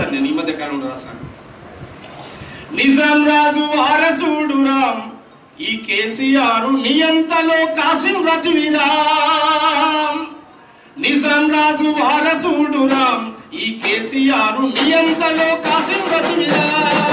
రాశాను నేను ఈ మధ్య కాలంలో రాశాను నిజాం రాజు వారసుడురాం ఈ కేసీఆర్ నియంతలో కాసిం రజువిరాం నిజాం రాజు వారసుడురాం ఈ కేసీఆర్ నియంతలో కాసిం రజువిరాం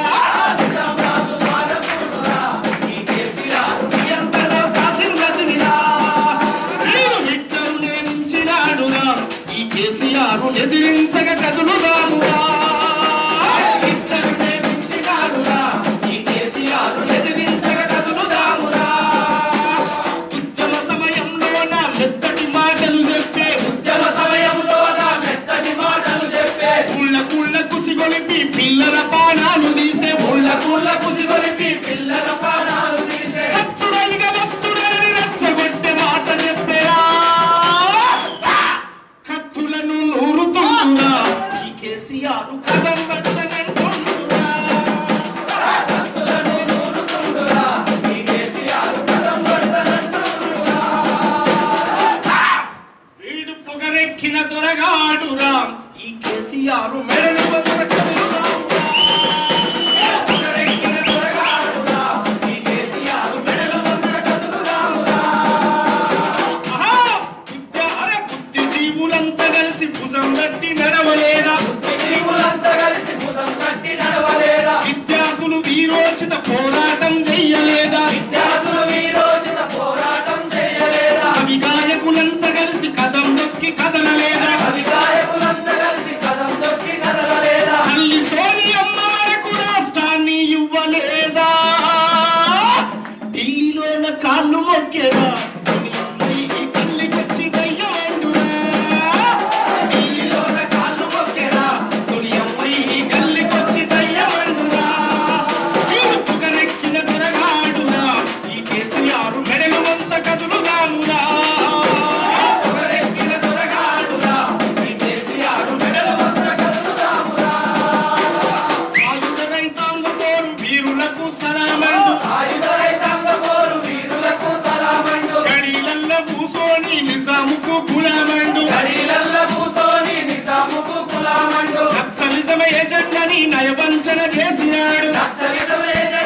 నియంతలో కాసిం రజువిరాం వీరు విక్రం నేర్చినాడురా ఈ కేసీఆర్ ఎదిరించగ కదులుదామురా విక్రం నేర్చినాడురా ఈ కేసీఆర్ ఎదిరించగ కదులుదామురా ఉద్యమ సమయంలో నా మెత్తటి మాటలు చెప్పే ఉద్యమ సమయంలో నా మెత్తటి మాటలు చెప్పే కుళ్ళ కుళ్ళ కుసిగొలిపి పిల్లల పానాలు తీసే ముళ్ళ కుళ్ళ కుసిగొలిపి పిల్లల పానాలు తీసే వచ్చుడైగా వచ్చుడని రెచ్చగొట్టే మాట చెప్పేరా కత్తులను నూరుతుందా ఈ కేసీఆర్ కథం పట్టనంటుందా కత్తులను నూరుతుందా ఈ కేసీఆర్ కథం పట్టనంటుందా వీడు పొగరెక్కిన దొరగాడురా ఈ కేసీఆర్ మెడలు వంచ కదులురా. పొగరెక్కిన దొరగాడురా, ఈ కేసీఆర్ మెడలు వంచ కదులురామురా. ఆహా! బుద్ధ అరే బుద్ధి జీవులంతా కలిసి భుజం కట్టి నడవలేదా విద్యార్థులు వీరోచిత పోరాటం చెయ్యలేదా కవి గాయకులంతా కలిసి కథం నొక్కి కదలలేదా తల్లి సోనియమ్మ వరకు రాష్ట్రాన్ని ఇవ్వలేదా ఢిల్లీలోన కాళ్ళు మొక్కేదా సోనియమ్మ ఈ తల్లికొచ్చి దయ్యమంటురా. ఢిల్లీలోన కాళ్ళు మొక్కేదా సోనియమ్మ ఈ గల్లికొచ్చి దయ్యమంటురా. వీడు పొగరెక్కిన దొరగాడురా, ఈ కేసీఆర్ మెడలు వంచ కదులుగానురా. పొగరెక్కిన దొరగాడురా, ఈ కేసీఆర్ మెడలు వంచ కదులుగానురా. సాయుధ రైతాంగ పోరు వీరులకు సలామండు గడిలల్ల కూసోని నిజాముకు గులామండు నక్సలిజం ఏజెండని నయవంచన చేసినాడు